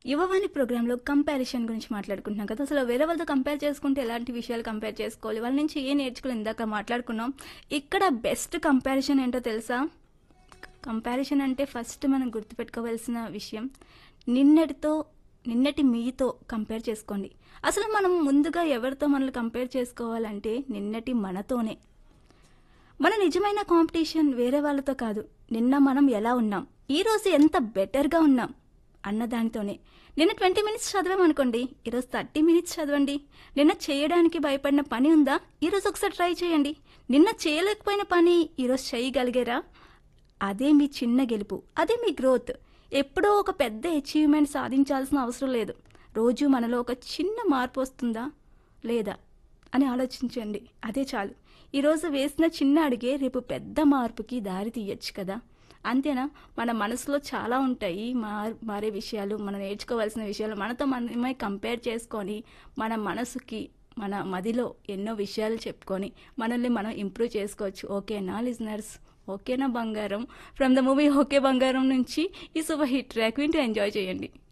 యువవాణి ప్రోగ్రాంలో కంపారిజన్ గురించి మాట్లాడుకుంటున్నాం కదా అసలు వేరే వాళ్ళతో కంపేర్ చేసుకుంటే ఎలాంటి విషయాలు కంపేర్ చేసుకోవాలి వాళ్ళ నుంచి ఏ నేర్చుకుని ఇందాక మాట్లాడుకున్నాం ఇక్కడ బెస్ట్ కంపారిజన్ ఏంటో తెలుసా కంపారిజన్ అంటే ఫస్ట్ మనం గుర్తుపెట్టుకోవాల్సిన విషయం నిన్నటితో నిన్నటి మీతో కంపేర్ చేసుకోండి అసలు మనం ముందుగా ఎవరితో మనల్ని కంపేర్ చేసుకోవాలంటే నిన్నటి మనతోనే మన నిజమైన కాంపిటీషన్ వేరే వాళ్ళతో కాదు నిన్న మనం ఎలా ఉన్నాం ఈ రోజు ఎంత బెటర్గా ఉన్నాం అన్న దానితోనే నిన్న ట్వంటీ మినిట్స్ చదివామనుకోండి ఈరోజు థర్టీ మినిట్స్ చదవండి నిన్న చేయడానికి భయపడిన పని ఉందా ఈరోజు ఒకసారి ట్రై చేయండి నిన్న చేయలేకపోయిన పని ఈరోజు చేయగలిగారా అదే మీ చిన్న గెలుపు అదే మీ గ్రోత్ ఎప్పుడో ఒక పెద్ద అచీవ్మెంట్ సాధించాల్సిన అవసరం లేదు రోజు మనలో ఒక చిన్న మార్పు వస్తుందా లేదా అని ఆలోచించండి అదే చాలు ఈరోజు వేసిన చిన్న అడుగే రేపు పెద్ద మార్పుకి దారి తీయచ్చు కదా అంతేనా మన మనసులో చాలా ఉంటాయి మార్ మారే విషయాలు మనం నేర్చుకోవాల్సిన విషయాలు మనతో మనమే కంపేర్ చేసుకొని మన మనసుకి మన మదిలో ఎన్నో విషయాలు చెప్పుకొని మనల్ని మనం ఇంప్రూవ్ చేసుకోవచ్చు ఓకేనా లిజనర్స్ ఓకేనా బంగారం ఫ్రమ్ ద మూవీ ఓకే బంగారం నుంచి ఈ సూపర్ హిట్ ట్రాక్ వింటూ ఎంజాయ్ చేయండి